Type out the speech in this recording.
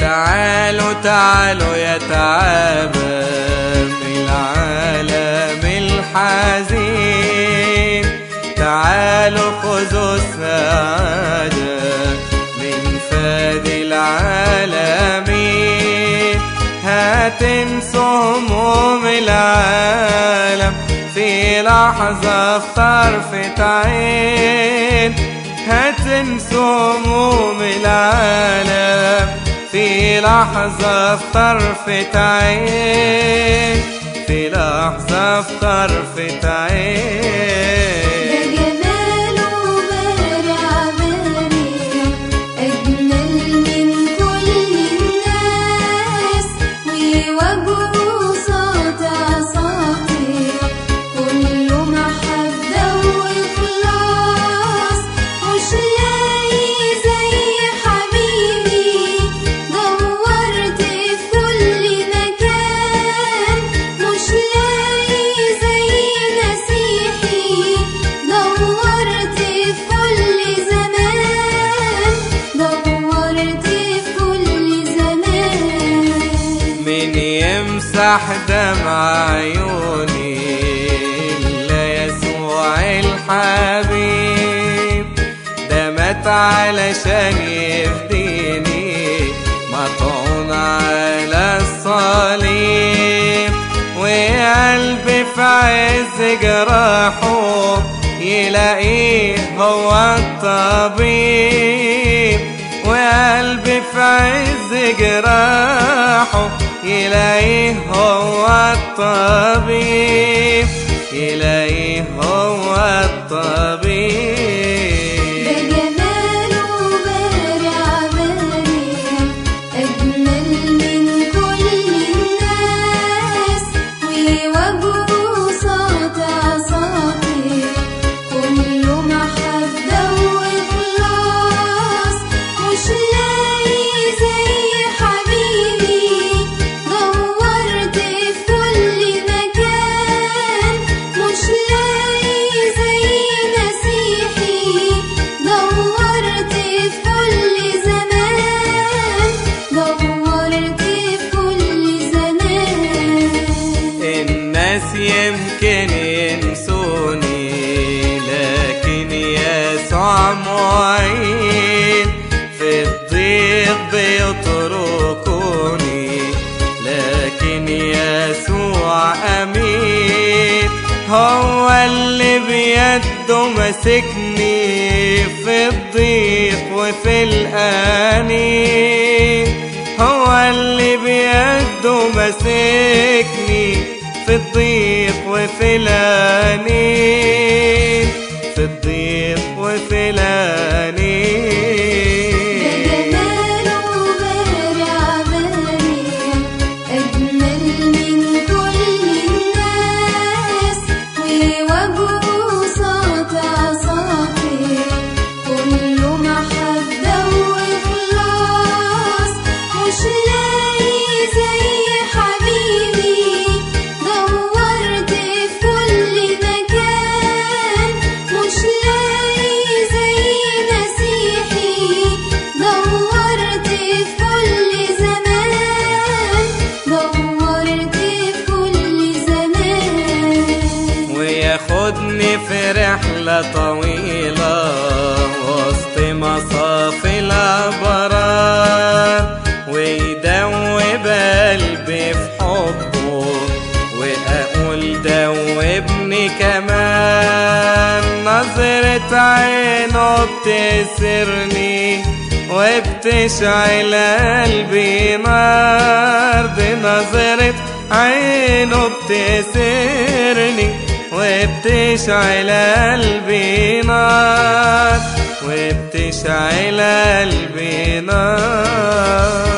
تعالوا تعالوا يا تعابة العالم الحزين تعالوا خذوا السعادة من فادي العالمين هتنسوا هموم العالم في لحظة في طرفة عين هتنسوا هموم العالم في لحظة في طرفة عين في لحظة في طرفة عين ده جماله بارع بارع أجمل من كل الناس ووجهه ساطع ساطع كله محبة وإخلاص مش لاقي زي حبيبي دورت في كل مكان مش لاقي زي مسيحي دورت في كل زمان دورت في كل زمان من يمسح دمع عيوني إلا يسوع الحبيب ده مات علشان يفديني مطعون على الصليب وقلبي في عز جراحه يلاقيه هو الطبيب وقلبي في عز جراحه يلاقيه هو الطبيب يلاقيه هو الطبيب ده جماله بارع بارع أجمل من كل الناس ووجهه ساطع ساطع كله محبة وإخلاص مش لاقي زي حبيبي دورت في كل مكان مش لاقي زي مسيحي دورت في كل زمان دورت في كل زمان الناس يمكن ينسوني لكن يسوع معين في الضيق بيتركوني لكن يسوع أمين هو اللي بيده مسكني في الضيق وفي الآنين هو اللي بيده مسكني في الضيق وفي الانين في الضيق وفي ده الانين جماله بارع بارع أجمل من كل الناس ووجهه ساطع ساطع كله محبة وإخلاص مش لاقي زي حبيبي دورت في كل مكان مش لاقي زي مسيحي دورت في كل زمان دورت في كل زمان وياخدني في رحلة طويلة وسط مصاف الأبرار ويدوب قلبي في حبه وأقول دوبني كمان نظرة عينه بتسرني وبتشعل قلبي نار دي نظرة عينه بتسرني وبتشعل قلبي نار وبتشعل قلبي نار